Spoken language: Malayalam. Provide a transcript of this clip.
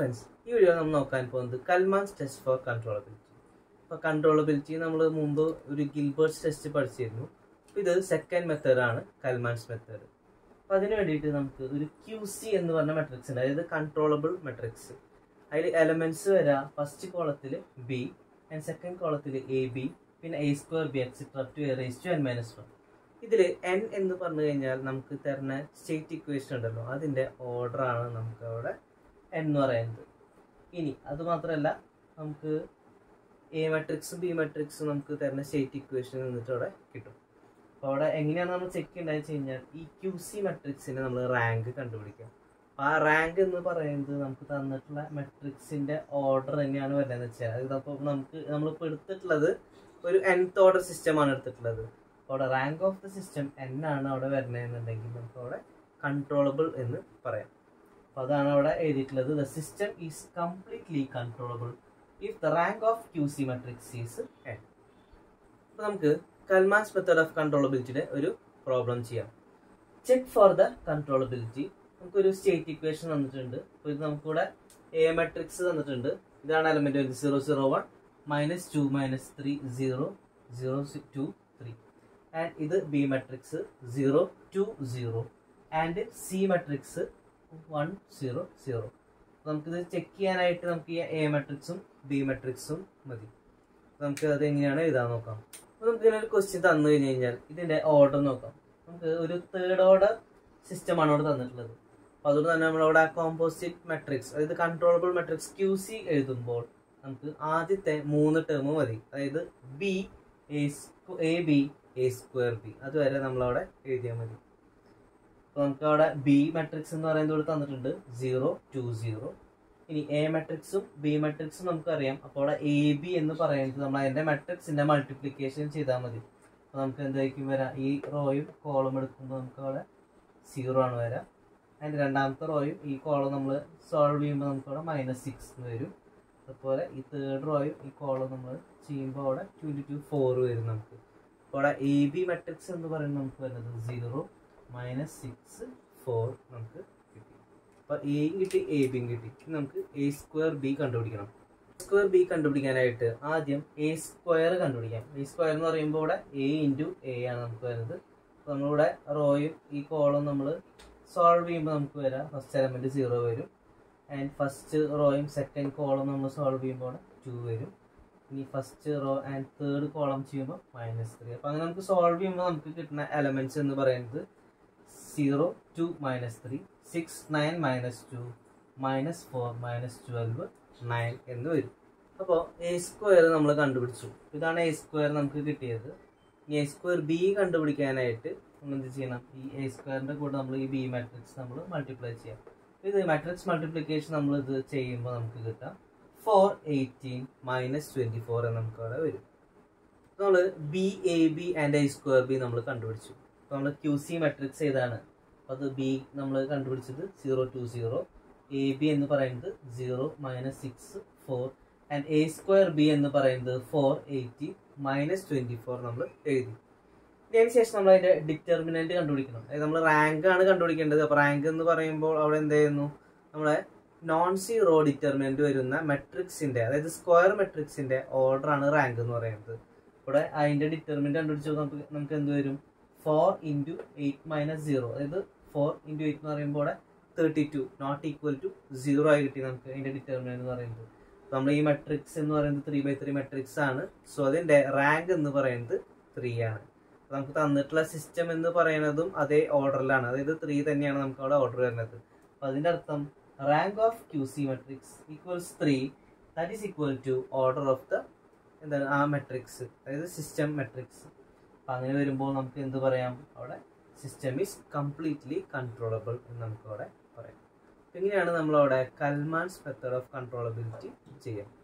ഫ്രണ്ട്സ് ഈ വീഡിയോ നമ്മൾ നോക്കാൻ പോകുന്നത് കൽമാൻസ് ടെസ്റ്റ് ഫോർ കൺട്രോളബിലിറ്റി അപ്പോൾ കൺട്രോളബിലിറ്റി നമ്മൾ മുമ്പ് ഒരു ഗിൽബേർട്സ് ടെസ്റ്റ് പഠിച്ചിരുന്നു അപ്പോൾ ഇത് സെക്കൻഡ് മെത്തേഡാണ് കൽമാൻസ് മെത്തേഡ് അപ്പോൾ അതിന് വേണ്ടിയിട്ട് നമുക്ക് ഒരു ക്യു സി എന്ന് പറഞ്ഞ മെട്രിക്സ് ഉണ്ട് അതായത് കൺട്രോളബിൾ മെട്രിക്സ് അതിൽ എലമെന്റ്സ് വരാം ഫസ്റ്റ് കോളത്തിൽ ബി ആൻഡ് സെക്കൻഡ് കോളത്തിൽ എ ബി പിന്നെ A square B etcetera to A raise to N minus one ഇതിൽ എൻ എന്ന് പറഞ്ഞു കഴിഞ്ഞാൽ നമുക്ക് തരുന്ന സ്റ്റേറ്റ് ഇക്വേഷൻ ഉണ്ടല്ലോ അതിൻ്റെ ഓർഡറാണ് നമുക്ക് അവിടെ എൻ എന്ന് പറയുന്നത് ഇനി അത് മാത്രമല്ല നമുക്ക് എ മെട്രിക്സും ബി മെട്രിക്സും നമുക്ക് തരുന്ന സ്റ്റേറ്റ് ഇക്വേഷൻ നിന്നിട്ട് അവിടെ കിട്ടും അപ്പോൾ അവിടെ എങ്ങനെയാണ് നമ്മൾ ചെക്ക് ചെയ്യേണ്ടത് വെച്ച് കഴിഞ്ഞാൽ ഈ ക്യു സി മെട്രിക്സിന് നമ്മൾ റാങ്ക് കണ്ടുപിടിക്കാം അപ്പോൾ ആ റാങ്ക് എന്ന് പറയുന്നത് നമുക്ക് തന്നിട്ടുള്ള മെട്രിക്സിൻ്റെ ഓർഡർ തന്നെയാണ് വരുന്നതെന്ന് വെച്ചാൽ ഇതിപ്പോൾ നമുക്ക് നമ്മളിപ്പോൾ എടുത്തിട്ടുള്ളത് ഒരു എൻത്ത് ഓർഡർ സിസ്റ്റമാണ് എടുത്തിട്ടുള്ളത് അവിടെ rank of the system N ആണ് അവിടെ വരുന്നതെന്നുണ്ടെങ്കിൽ നമുക്ക് അവിടെ കൺട്രോളബിൾ എന്ന് പറയാം അപ്പോൾ അതാണ് അവിടെ എഴുതിയിട്ടുള്ളത് the system is completely controllable if the rank of Q C matrix is N അപ്പോൾ നമുക്ക് കൽമാൻസ് മെത്തേഡ് ഓഫ് കൺട്രോളബിലിറ്റിയുടെ ഒരു പ്രോബ്ലം ചെയ്യാം ചെക്ക് ഫോർ ദ കൺട്രോളബിലിറ്റി നമുക്കൊരു സ്റ്റേറ്റ് ഇക്വേഷൻ തന്നിട്ടുണ്ട് അപ്പോൾ ഇത് നമുക്കിവിടെ എ മെട്രിക്സ് തന്നിട്ടുണ്ട് ഇതാണ് എലമെന്റ് വരുന്നത് zero zero one minus two minus three zero zero to three and ഇത് B matrix zero two zero and C matrix one zero zero നമുക്കിത് ചെക്ക് ചെയ്യാനായിട്ട് നമുക്ക് ഈ എ മെട്രിക്സും ബി മെട്രിക്സും മതി നമുക്ക് അത് എങ്ങനെയാണ് എഴുതാൻ നോക്കാം അപ്പോൾ നമുക്ക് ഇങ്ങനെ ഒരു ക്വസ്റ്റ്യൻ തന്നു കഴിഞ്ഞ് കഴിഞ്ഞാൽ ഇതിന്റെ ഓർഡർ നോക്കാം നമുക്ക് ഒരു തേർഡ് ഓർഡർ സിസ്റ്റമാണ് ഇവിടെ തന്നിട്ടുള്ളത് അപ്പോൾ അതുകൊണ്ട് തന്നെ നമ്മളവിടെ കോമ്പോസിറ്റ് മെട്രിക്സ് അതായത് കൺട്രോളബിൾ മെട്രിക്സ് ക്യു സി എഴുതുമ്പോൾ നമുക്ക് ആദ്യത്തെ മൂന്ന് ടേം മതി അതായത് B A B A square B അതുവരെ നമ്മളവിടെ എഴുതിയാൽ മതി അപ്പോൾ നമുക്ക് അവിടെ ബി മെട്രിക്സ് എന്ന് പറയുന്നത് ഇവിടെ തന്നിട്ടുണ്ട് സീറോ ടു സീറോ ഇനി എ മെട്രിക്സും ബി മെട്രിക്സും നമുക്കറിയാം അപ്പോൾ അവിടെ എ ബി എന്ന് പറയുന്നത് നമ്മൾ അതിൻ്റെ മെട്രിക്സിൻ്റെ മൾട്ടിപ്ലിക്കേഷൻ ചെയ്താൽ മതി അപ്പോൾ നമുക്ക് എന്തായിരിക്കും വരാം ഈ റോയും കോളും എടുക്കുമ്പോൾ നമുക്ക് അവിടെ സീറോ ആണ് വരാം അതിൻ്റെ രണ്ടാമത്തെ റോയും ഈ കോളം നമ്മൾ സോൾവ് ചെയ്യുമ്പോൾ നമുക്ക് അവിടെ മൈനസ് സിക്സ് എന്ന് വരും അതുപോലെ ഈ തേർഡ് റോയും ഈ കോളം നമ്മൾ ചെയ്യുമ്പോൾ അവിടെ ട്വൻറ്റി ടു ഫോർ വരും നമുക്ക് അപ്പോൾ അവിടെ എ ബി മെട്രിക്സ് എന്ന് പറയുന്നത് നമുക്ക് വരുന്നത് സീറോ മൈനസ് സിക്സ് ഫോർ നമുക്ക് കിട്ടി അപ്പോൾ എയും കിട്ടി എ ബിയും കിട്ടി ഇനി നമുക്ക് എ സ്ക്വയർ ബി കണ്ടുപിടിക്കണം സ്ക്വയർ ബി കണ്ടുപിടിക്കാനായിട്ട് ആദ്യം എ സ്ക്വയർ കണ്ടുപിടിക്കാം എ സ്ക്വയർ എന്ന് പറയുമ്പോൾ ഇവിടെ എ ഇൻറ്റു എ ആണ് നമുക്ക് വരുന്നത് അപ്പോൾ നമ്മളിവിടെ റോയും ഈ കോളും നമ്മൾ സോൾവ് ചെയ്യുമ്പോൾ നമുക്ക് വരാം ഫസ്റ്റ് എലമെൻറ്റ് സീറോ വരും ആൻഡ് ഫസ്റ്റ് റോയും സെക്കൻഡ് കോളം നമ്മൾ സോൾവ് ചെയ്യുമ്പോൾ ടു വരും ഇനി first row and third column ചെയ്യുമ്പോൾ മൈനസ് ത്രീ അപ്പോൾ അങ്ങനെ നമുക്ക് സോൾവ് ചെയ്യുമ്പോൾ നമുക്ക് കിട്ടുന്ന എലമെൻറ്റ്സ് എന്ന് പറയുന്നത് zero two minus three six nine minus two minus four minus twelve nine എന്ന് വരും അപ്പോൾ എ സ്ക്വയർ നമ്മൾ കണ്ടുപിടിച്ചു ഇതാണ് എ സ്ക്വയർ നമുക്ക് കിട്ടിയത് ഈ എ സ്ക്വയർ ബി കണ്ടുപിടിക്കാനായിട്ട് നമ്മൾ എന്ത് ചെയ്യണം ഈ എ സ്ക്വയറിൻ്റെ കൂടെ നമ്മൾ ഈ ബി മാട്രിക്സ് നമ്മൾ മൾട്ടിപ്ലൈ ചെയ്യാം ഇത് മാട്രിക്സ് മൾട്ടിപ്ലിക്കേഷൻ നമ്മൾ ഇത് ചെയ്യുമ്പോൾ നമുക്ക് കിട്ടാം four eighteen minus twenty four എന്ന് നമുക്ക് അവിടെ വരും നമ്മൾ B A B and A square B നമ്മൾ കണ്ടുപിടിച്ചു അപ്പോൾ നമ്മൾ ക്യു സി മെട്രിക്സ് ഏതാണ് അപ്പോൾ അത് ബി നമ്മൾ കണ്ടുപിടിച്ചത് zero two zero A B എന്ന് പറയുന്നത് zero minus six four and A square B എന്ന് പറയുന്നത് four eighty minus twenty four നമ്മൾ എഴുതി ഇതിന് ശേഷം നമ്മൾ അതിൻ്റെ ഡിറ്റർമിനൻറ്റ് കണ്ടുപിടിക്കണം അതായത് നമ്മൾ റാങ്ക് ആണ് കണ്ടുപിടിക്കേണ്ടത് അപ്പോൾ റാങ്ക് എന്ന് പറയുമ്പോൾ അവിടെ എന്തായിരുന്നു നമ്മളെ നോൺ സീറോ ഡിറ്റർമിനൻറ്റ് വരുന്ന മെട്രിക്സിൻ്റെ അതായത് സ്ക്വയർ മെട്രിക്സിൻ്റെ ഓർഡറാണ് റാങ്ക് എന്ന് പറയുന്നത് ഇവിടെ അതിൻ്റെ ഡിറ്റർമിനൻറ്റ് കണ്ടുപിടിച്ചാൽ നമുക്ക് നമുക്ക് എന്ത് വരും four into eight minus zero അതായത് ഫോർ ഇൻറ്റു എയ്റ്റ് എന്ന് പറയുമ്പോൾ ഇവിടെ thirty two not equal to zero ആയി കിട്ടി നമുക്ക് അതിൻ്റെ ഡിറ്റർമിനൻറ്റ് എന്ന് പറയുന്നത് നമ്മൾ ഈ മെട്രിക്സ് എന്ന് പറയുന്നത് ത്രീ ബൈ ത്രീ മെട്രിക്സ് ആണ് സോ അതിൻ്റെ റാങ്ക് എന്ന് പറയുന്നത് ത്രീ ആണ് നമുക്ക് തന്നിട്ടുള്ള സിസ്റ്റം എന്ന് പറയുന്നതും അതേ ഓർഡറിലാണ് അതായത് ത്രീ തന്നെയാണ് നമുക്ക് അവിടെ ഓർഡർ വരുന്നത് അപ്പോൾ അതിൻ്റെ അർത്ഥം rank of Q C matrix equals three that is equal to order of the എന്താണ് ആ മെട്രിക്സ് അതായത് സിസ്റ്റം മെട്രിക്സ് അപ്പം അങ്ങനെ വരുമ്പോൾ നമുക്ക് എന്ത് പറയാം അവിടെ സിസ്റ്റം ഈസ് കംപ്ലീറ്റ്ലി കൺട്രോളബിൾ എന്ന് നമുക്ക് അവിടെ പറയാം ഇങ്ങനെയാണ് നമ്മളവിടെ കൽമാൻസ് മെത്തേഡ് ഓഫ് കൺട്രോളബിലിറ്റി ചെയ്യാം